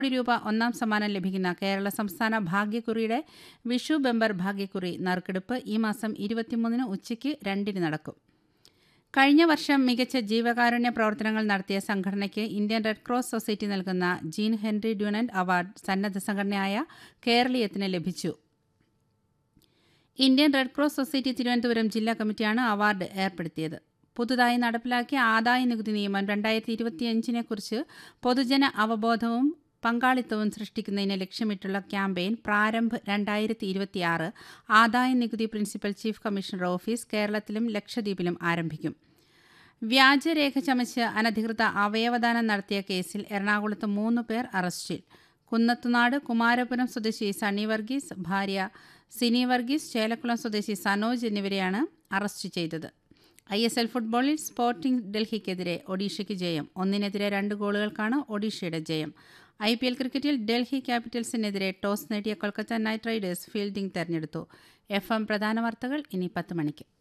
കോടി രൂപ ഒന്നാം സമ്മാനം ലഭിക്കുന്ന കേരള സംസ്ഥാന ഭാഗ്യക്കുറിയുടെ വിഷു ബെമ്പർ ഭാഗ്യക്കുറി നറുക്കെടുപ്പ് ഈ മാസം ഇരുപത്തിമൂന്നിന് ഉച്ചയ്ക്ക് രണ്ടിന് നടക്കും കഴിഞ്ഞ വർഷം മികച്ച ജീവകാരുണ്യ പ്രവർത്തനങ്ങൾ നടത്തിയ സംഘടനയ്ക്ക് ഇന്ത്യൻ റെഡ് ക്രോസ് സൊസൈറ്റി നൽകുന്ന ജീൻ ഹെൻറി ഡ്യൂനന്റ് അവാർഡ് സന്നദ്ധ സംഘടനയായ കേരളീയത്തിന് ലഭിച്ചു Indian red cross society Thiruvananthapuram ജില്ലാ കമ്മിറ്റിയാണ് അവാർഡ് ഏർപ്പെടുത്തിയത് പുതുതായി നടപ്പിലാക്കിയ ആദായ നികുതി നിയമം രണ്ടായിരത്തി ഇരുപത്തിയഞ്ചിനെ കുറിച്ച് പൊതുജന അവബോധവും പങ്കാളിത്തവും സൃഷ്ടിക്കുന്നതിന് ലക്ഷ്യമിട്ടുള്ള ക്യാമ്പയിൻ പ്രാരംഭ് രണ്ടായിരത്തി ഇരുപത്തിയാറ് ആദായ നികുതി പ്രിൻസിപ്പൽ ചീഫ് കമ്മീഷണർ ഓഫീസ് കേരളത്തിലും ലക്ഷദ്വീപിലും ആരംഭിക്കും വ്യാജരേഖ ചമച്ച് അനധികൃത അവയവദാനം നടത്തിയ കേസിൽ എറണാകുളത്ത് മൂന്ന് പേർ അറസ്റ്റിൽ കുന്നത്തുനാട് കുമാരപുരം സ്വദേശി സണ്ണി വർഗീസ് ഭാര്യ സിനി വർഗീസ് ചേലക്കുളം സ്വദേശി സനോജ് എന്നിവരെയാണ് അറസ്റ്റ് ചെയ്തത് ഐ എസ് എൽ ഫുട്ബോളിൽ സ്പോർട്ടിംഗ് ഡൽഹിക്കെതിരെ ഒഡീഷയ്ക്ക് ജയം ഒന്നിനെതിരെ രണ്ട് ഗോളുകൾക്കാണ് ഒഡീഷയുടെ ജയം ഐ പി എൽ ക്രിക്കറ്റിൽ ഡൽഹി ക്യാപിറ്റൽസിനെതിരെ ടോസ് നേടിയ കൊൽക്കത്ത നൈറ്റ് റൈഡേഴ്സ് ഫീൽഡിംഗ് തെരഞ്ഞെടുത്തു എഫ് എം പ്രധാന വാർത്തകൾ ഇനി പത്ത് മണിക്ക്